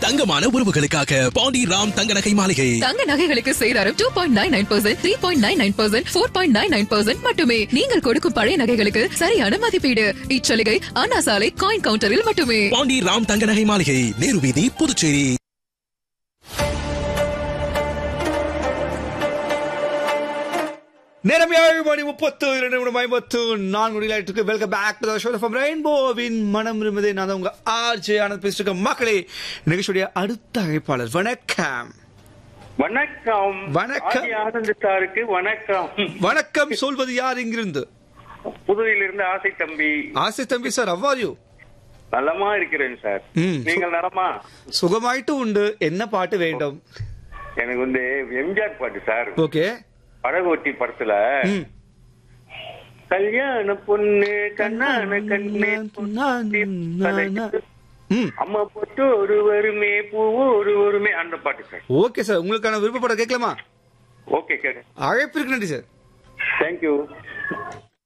தங்கமான உறவுகளுக்காக பாண்டி ராம் தங்க நகை மாளிகை தங்க நகைகளுக்கு சேதாரம் two point nine nine percent three point nine nine percent four point nine nine percent மட்டுமே நீங்கள் கொடுக்கும் பழைய நகைகளுக்கு சரியான மதிப்பீடு இச்சலுகை அண்ணா சாலை காயின் கவுண்டரில் மட்டுமே பாண்டி ராம் தங்க நகை மாளிகை நேரு வீதி புதுச்சேரி நேரம் ஏழு மணி முப்பத்து இரண்டு நிமிடம் ஐம்பத்து நான்கு மணிக்கு welcome back to show from ரெயின்போவின் மனம் இருந்ததே நான் தான் உங்க ஆர்ஜே ஆனந்த் பேசிட்டு இருக்க மக்களே நிகழ்ச்சியுடைய அடுத்த அழைப்பாளர் வணக்கம் வணக்கம் வணக்கம். ஆதி ஆனந்த் சாருக்கு வணக்கம் வணக்கம் சொல்வது யார் இங்கிருந்து புதுவையிலிருந்து ஆசை தம்பி ஆசை தம்பி சார் அவ்வாறு நலமா இருக்கிறேன் சார் ம். நீங்கள் நலமா சுகமாயிட்டு உண்டு என்ன பாட்டு வேண்டும் எனக்கு வந்து எம்ஜிஆர் பாட்டு சார் ஓகே படகோட்டி படத்துல ம். கல்யாண பொண்ணு கண்ணான கண்ணே ம் அம்மா போட்டு ஒரு வருமே பூவு ஒரு வருமே அந்த பாட்டு சார் ஓகே சார் உங்களுக்கான விருப்பப்படம் கேட்கலாமா ஓகே கேடு அழைப்பிற்கு நன்றி சார் தேங்க்யூ